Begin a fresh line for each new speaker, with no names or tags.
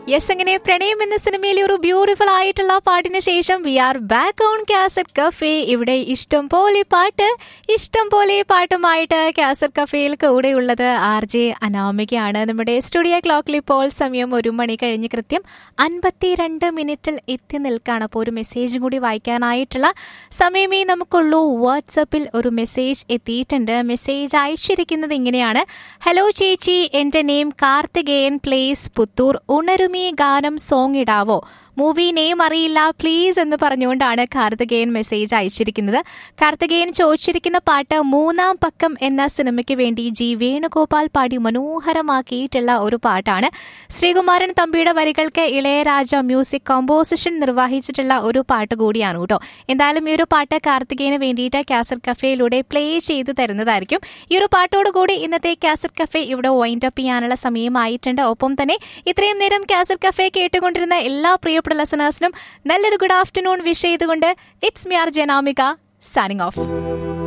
yes അങ്ങനെ പ്രണയം എന്ന സിനിമയിലെ ഒരു ബ്യൂട്ടിഫുൾ ആയിട്ടുള്ള പാട്ടിന് ശേഷം we are back on cassette cafe ഇവിടെ ഇഷ്ടം പോലെ പാട്ട് ഇഷ്ടം പോലെ പാട്ടുമായിട്ട് കാസറ്റ് കഫേയിൽ കൂടെയുള്ളത് ആർ ജെ അനാമികയാണ് നമ്മുടെ സ്റ്റുഡിയോ ക്ലോക്കിൽ ഇപ്പോൾ സമയം ഒരു മണി കഴിഞ്ഞ് കൃത്യം അൻപത്തിരണ്ട് മിനിറ്റിൽ എത്തി നിൽക്കുകയാണ് അപ്പോൾ ഒരു മെസ്സേജും കൂടി വായിക്കാനായിട്ടുള്ള സമയമേ നമുക്കുള്ളൂ വാട്സപ്പിൽ ഒരു മെസ്സേജ് എത്തിയിട്ടുണ്ട് മെസ്സേജ് അയച്ചിരിക്കുന്നത് ഇങ്ങനെയാണ് ഹലോ ചേച്ചി എൻ്റെ നെയിം കാർത്തികേയൻ പ്ലേസ് പുത്തൂർ ഉണരുമി ഗാനം സോങ് ഇടാവോ മൂവി നെയിം അറിയില്ല പ്ലീസ് എന്ന് പറഞ്ഞുകൊണ്ടാണ് കാർത്തികേയൻ മെസ്സേജ് അയച്ചിരിക്കുന്നത് കാർത്തികേയൻ ചോദിച്ചിരിക്കുന്ന പാട്ട് മൂന്നാം പക്കം എന്ന സിനിമയ്ക്ക് വേണ്ടി ജി വേണുഗോപാൽ പാടി മനോഹരമാക്കിയിട്ടുള്ള ഒരു പാട്ടാണ് ശ്രീകുമാരൻ തമ്പിയുടെ വരികൾക്ക് ഇളയരാജ മ്യൂസിക് കോമ്പോസിഷൻ നിർവഹിച്ചിട്ടുള്ള ഒരു പാട്ട് കൂടിയാണ് കേട്ടോ എന്തായാലും ഈ ഒരു പാട്ട് കാർത്തികേയന് വേണ്ടിയിട്ട് കാസറ്റ് കഫേയിലൂടെ പ്ലേ ചെയ്ത് തരുന്നതായിരിക്കും ഈ ഒരു പാട്ടോട് കൂടി ഇന്നത്തെ കാസറ്റ് കഫേ ഇവിടെ വൈൻഡ് അപ്പ് ചെയ്യാനുള്ള സമയമായിട്ടുണ്ട് ഒപ്പം തന്നെ ഇത്രയും നേരം കാസറ്റ് കഫേ കേട്ടുകൊണ്ടിരുന്ന എല്ലാ പ്രിയപ്പെട്ട ലെസണേഴ്സിനും നല്ലൊരു ഗുഡ് ആഫ്റ്റർനൂൺ വിഷ് ചെയ്തുകൊണ്ട് it's me R Janamika signing of